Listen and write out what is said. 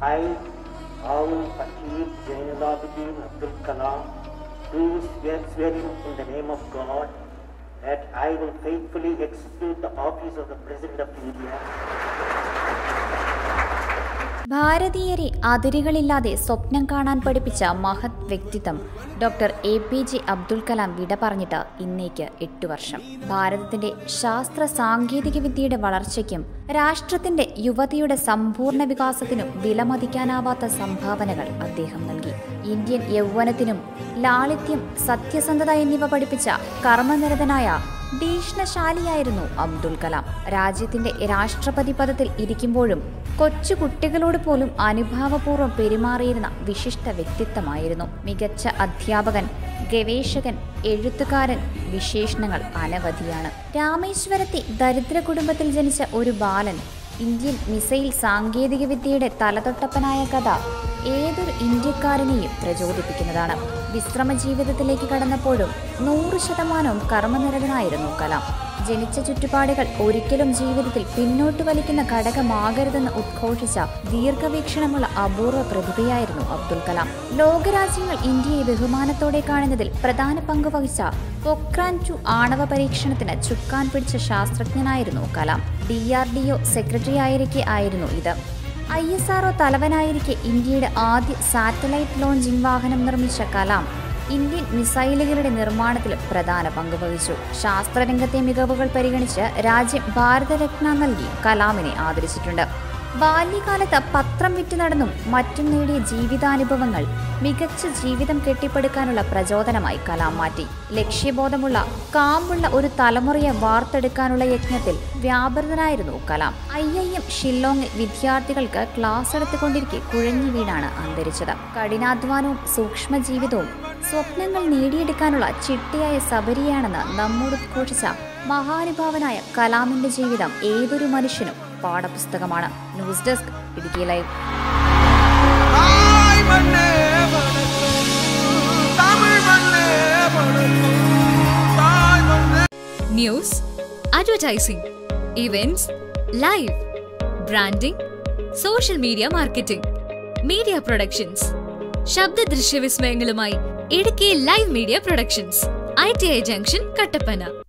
I, Aum Pakir Jainulabudin Abdul Kalam, do swear swearing in the name of God that I will faithfully execute the office of the President of India ഭാരതീയരെ അതിരുകളില്ലാതെ സ്വപ്നം കാണാൻ പഠിപ്പിച്ച മഹത് വ്യക്തിത്വം doctor A P J Abdul Kalam വിട പറഞ്ഞിട്ട് ഇന്നേക്ക് എട്ടു വർഷം ഭാരതത്തിന്റെ ശാസ്ത്ര സാങ്കേതിക വിദ്യയുടെ വളർച്ചയ്ക്കും രാഷ്ട്രത്തിന്റെ യുവതിയുടെ സമ്പൂർണ്ണ വികാസത്തിനും വിലമതിക്കാനാവാത്ത സംഭാവനകൾ അദ്ദേഹം നൽകി ഇന്ത്യൻ യൗവനത്തിനും ലാളിത്യം സത്യസന്ധത എന്നിവ പഠിപ്പിച്ച കർമ്മനിരതനായ ഭീഷണശാലിയായിരുന്നു അബ്ദുൽ കലാം രാജ്യത്തിന്റെ രാഷ്ട്രപതി പദത്തിൽ ഇരിക്കുമ്പോഴും കൊച്ചു കുട്ടികളോട് പോലും അനുഭാവപൂർവ്വം പെരുമാറിയിരുന്ന വിശിഷ്ട വ്യക്തിത്വമായിരുന്നു മികച്ച അധ്യാപകൻ ഗവേഷകൻ എഴുത്തുകാരൻ വിശേഷണങ്ങൾ അനവധിയാണ് രാമേശ്വരത്തെ ദരിദ്ര കുടുംബത്തിൽ ജനിച്ച ഒരു ബാലൻ ഇന്ത്യൻ മിസൈൽ സാങ്കേതികവിദ്യയുടെ തലതൊട്ടപ്പനായ കഥ ഏതൊരു ഇന്ത്യക്കാരനെയും പ്രചോദിപ്പിക്കുന്നതാണ് വിശ്രമ ജീവിതത്തിലേക്ക് കടന്നപ്പോഴും നൂറ് ശതമാനവും കർമ്മനിരതനായിരുന്നു കലാം ജനിച്ച ചുറ്റുപാടുകൾ ഒരിക്കലും ജീവിതത്തിൽ പിന്നോട്ട് വലിക്കുന്ന ഘടകമാകരുതെന്ന് ഉദ്ഘോഷിച്ച ദീർഘവീക്ഷണമുള്ള അപൂർവ പ്രതിഭയായിരുന്നു അബ്ദുൽ കലാം ലോകരാജ്യങ്ങൾ ഇന്ത്യയെ ബഹുമാനത്തോടെ കാണുന്നതിൽ പ്രധാന പങ്ക് വഹിച്ച പൊക്രാൻ ടു ആണവ പരീക്ഷണത്തിന് ചുക്കാൻ പിടിച്ച ശാസ്ത്രജ്ഞനായിരുന്നു Kalam D R D O secretary ആയിരിക്കെ ആയിരുന്നു ഇത് ഐ എസ് ആർഒ തലവനായിരിക്കെ ഇന്ത്യയുടെ ആദ്യ സാറ്റലൈറ്റ് ലോഞ്ചിംഗ് വാഹനം നിർമ്മിച്ച കലാം ഇന്ത്യൻ മിസൈലുകളുടെ നിർമ്മാണത്തിൽ പ്രധാന പങ്ക് വഹിച്ചു ശാസ്ത്രരംഗത്തെ മികവുകൾ പരിഗണിച്ച് രാജ്യം ഭാരതരത്ന നൽകി കലാമിനെ ആദരിച്ചിട്ടുണ്ട് ബാല്യകാലത്ത് പത്രം വിറ്റ് നടന്നും മറ്റും നേടിയ ജീവിതാനുഭവങ്ങൾ മികച്ച ജീവിതം കെട്ടിപ്പടുക്കാനുള്ള പ്രചോദനമായി കലാം മാറ്റി ലക്ഷ്യബോധമുള്ള കാമ്പുള്ള ഒരു തലമുറയെ വാർത്തെടുക്കാനുള്ള യജ്ഞത്തിൽ വ്യാപൃതനായിരുന്നു കലാം ഐ ഐ എം ഷില്ലോങ്ങിൽ വിദ്യാർത്ഥികൾക്ക് ക്ലാസ് എടുത്തുകൊണ്ടിരിക്കെ കുഴഞ്ഞു വീണാണ് അന്തരിച്ചത് കഠിനാധ്വാനവും സൂക്ഷ്മ ജീവിതവും സ്വപ്നങ്ങൾ നേടിയെടുക്കാനുള്ള ചിട്ടയായ സബരിയാണെന്ന് നമ്മോട് ഉദ്ഘോഷിച്ച മഹാനുഭാവനായ കലാമിന്റെ ജീവിതം ഏതൊരു മനുഷ്യനും പാഠപുസ്തകമാണ് ന്യൂസ് ഡെസ്ക് ഇടുക്കി ലൈവ് தாய் மண்ணே வணக்கம் தமிழ் மண்ணே வணக்கம் தாய் மண்ணே news advertising events live branding social media marketing media productions ശബ്ദ ദൃശ്യ വിസ്മയങ്ങളുമായി Idukki live media productions I T I junction Kattappana